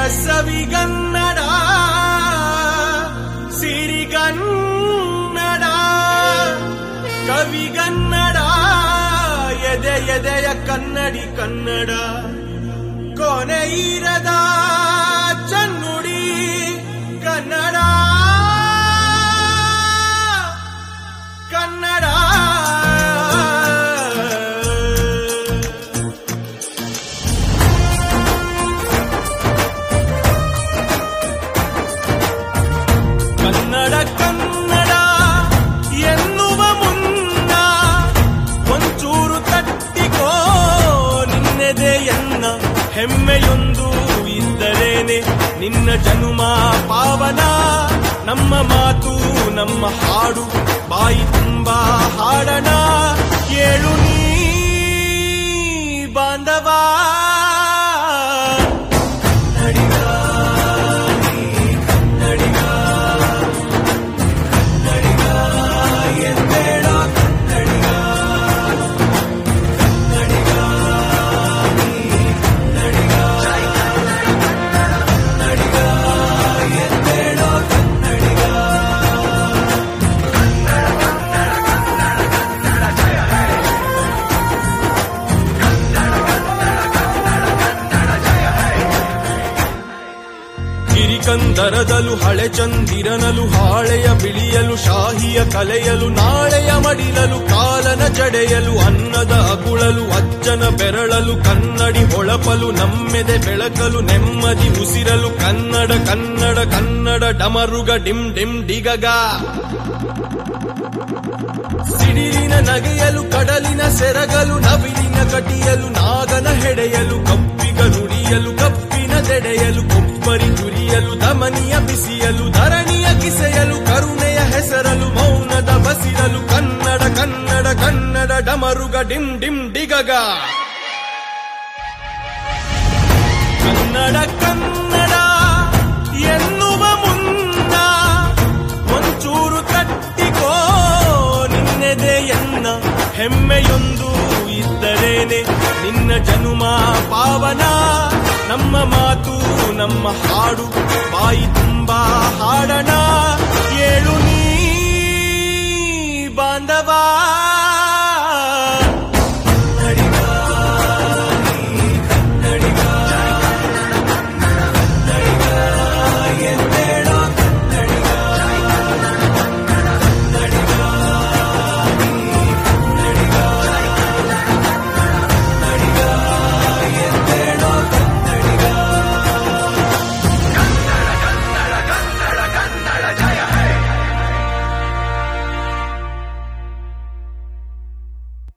ಸವಿಗನ್ನಡ ಸಿರಿಗನ್ನಡ ಕವಿಗನ್ನಡ ಎದೆ ಎದೆಯ ಕನ್ನಡಿ ಕನ್ನಡ ಕೊನೆ ಇರದ ಚನ್ನುಡಿ ಕನ್ನಡ ಕನ್ನಡ ಕನ್ನಡ ಕನ್ನಡ ಎನ್ನುವ ಮುನ್ನ ಒಂಚೂರು ತಟ್ಟಿಕೋ ನಿನ್ನೆದೆಯನ್ನ ಹೆಮ್ಮೆಯೊಂದು ಇದ್ದರೇನೆ ನಿನ್ನ ಜನುಮ ಪಾವನ ನಮ್ಮ ಮಾತು ನಮ್ಮ ಹಾಡು ಬಾಯಿ ತುಂಬ ಹಾಡಣ ಏಳು ನೀ ಬಾಂಧವ ಕನ್ನಡಿಗ ನೀ ಕನ್ನಡಿಗ ಕನ್ನಡಿಗ ಎಂದೇಳ ಕನ್ನಡಿಗ ಕನ್ನಡಿಗ ನೀ ಕನ್ನಡಿಗ ಕನ್ನಡಿಗ ಎಂದೇಳ ಕನ್ನಡಿಗ ಕಿರಿಕಂದರದಲು ಹಳೆ ಚಂದಿರನಲು ಹಾಳೆಯ ಬಿಳಿಯಲು ಶಾಹಿಯ ಕಲೆಯಲು ನಾಳೆಯ ಮಡಿಲಲು ಕಾಲನ ಜಡೆಯಲು ಅನ್ನದ ಅಗುಳಲು ಅಜ್ಜನ ಬೆರಳಲು ಕನ್ನಡಿ ಹೊಳಪಲು ನಮ್ಮೆದೆ ಬೆಳಕಲು ನೆಮ್ಮದಿ ಉಸಿರಲು ಕನ್ನಡ ಕನ್ನಡ ಕನ್ನಡ ಡಮರುಗ ಡಿಮ್ ಡಿಮ್ ಡಿಗಗ ಸಿಡಿಲಿನ ನಗೆಯಲು ಕಡಲಿನ ಸೆರಗಲು ನವಿಲಿನ ಕಟಿಯಲು ನಾಗನ ಹೆಡೆಯಲು ಕಪ್ಪಿಗ ನುಡಿಯಲು ಕಪ್ಪಿನ ದೆಡೆಯಲು ಕೊಬ್ಬರಿ ತುರಿಯಲು ದಮನಿಯ ಬಿಸಿಯಲು ಧರಣಿಯ ಕಿಸೆಯಲು ಕರುಣೆಯ ಹೆಸರಲು ಮೌನದ ಬಸಿರಲು ಕನ್ನಡ ಕನ್ನಡ ಕನ್ನಡ ಡಮರುಗ ಡಿಮ್ ಡಿಮ್ ಡಿಗಗ ಕನ್ನಡ ಕನ್ನಡ ಎನ್ನುವ ಮುನ್ನ ಒಂಚೂರು ತಟ್ಟಿಕೋ ನಿನ್ನೆದೆಯನ್ನ ಹೆಮ್ಮೆಯೊಂದು ಇದ್ದರೇನೆ ನಿನ್ನ ಜನುಮ ಪಾವನ ನಮ್ಮ ಮಾತು ನಮ್ಮ ಹಾಡು ಬಾಯಿ ತುಂಬ ಹಾಡಣ